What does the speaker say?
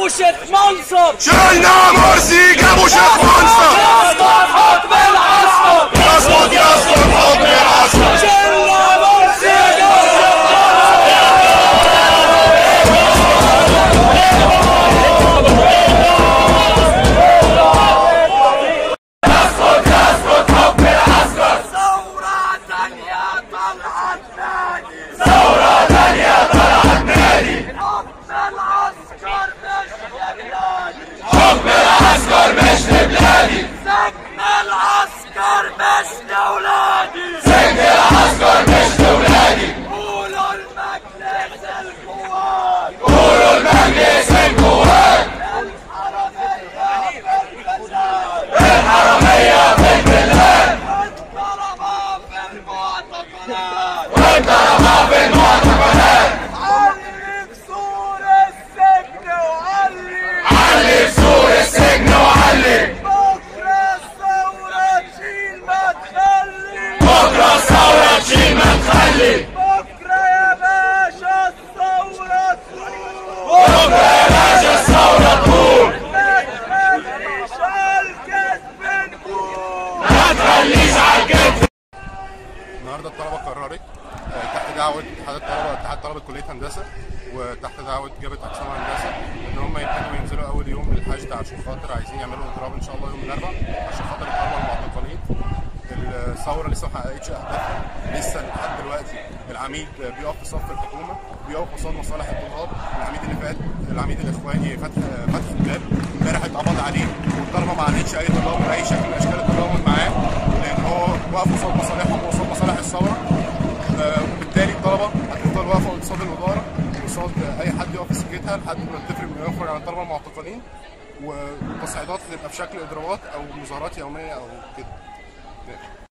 جابوا شيخ منصب شلنا مرسي جابوا شيخ منصر يسقط حكم العسكر يسقط يسقط حكم العسكر شلنا مرسي جابوا ثورة تانية طلعت نادي ثورة تانية طلعت نادي حكم العسكر مش لبلادي سجن العسكر مش لولادي سجن العسكر مش لولادي قولوا المجلس القوات قولوا المجلس القوات الحرامية في البلاد والضربة في المعتقلات والضربة في المعتقلات علي في سور السجن وعلي علي في سور السجن وعلي بكرة الثورة تشيل ما تخلي بكرة الثورة تشيل ما تخلي بكرة يا باشا الثورة تقوم بكرة يا باشا الثورة تقوم ما تخليش عالكتف نقوم ما تخليش عالكتف النهارده الطلبه قررت آه، تحت دعوه اتحاد الطلبه اتحاد طلبه كليه هندسه وتحت دعوه جبهه اقسام هندسه ان هم يبتدوا ينزلوا اول يوم للحشد عشان خاطر عايزين يعملوا اضراب ان شاء الله يوم الاربعاء عشان خاطر الطلبه المعتقلين الثوره لسه ما حققتش اهدافها لسه لحد دلوقتي العميد بيقف في صف الحكومه بيقف قصاد مصالح الطلاب العميد اللي فات العميد الاخواني فتح فتح الباب امبارح اتقبض عليه والطلبه ما عملتش اي تضامن اي شكل من اشكال التضامن معاه لان هو واقف قصاد مصالحهم وقصاد مصالح الثوره آه، وبالتالي الطلبه هتفضل واقفه قصاد الاداره وقصاد اي حد يقف في سكتها لحد ما تفرق من يخرج عن الطلبه المعتقلين والتصعيدات هتبقى بشكل اضرابات او مظاهرات يوميه او كده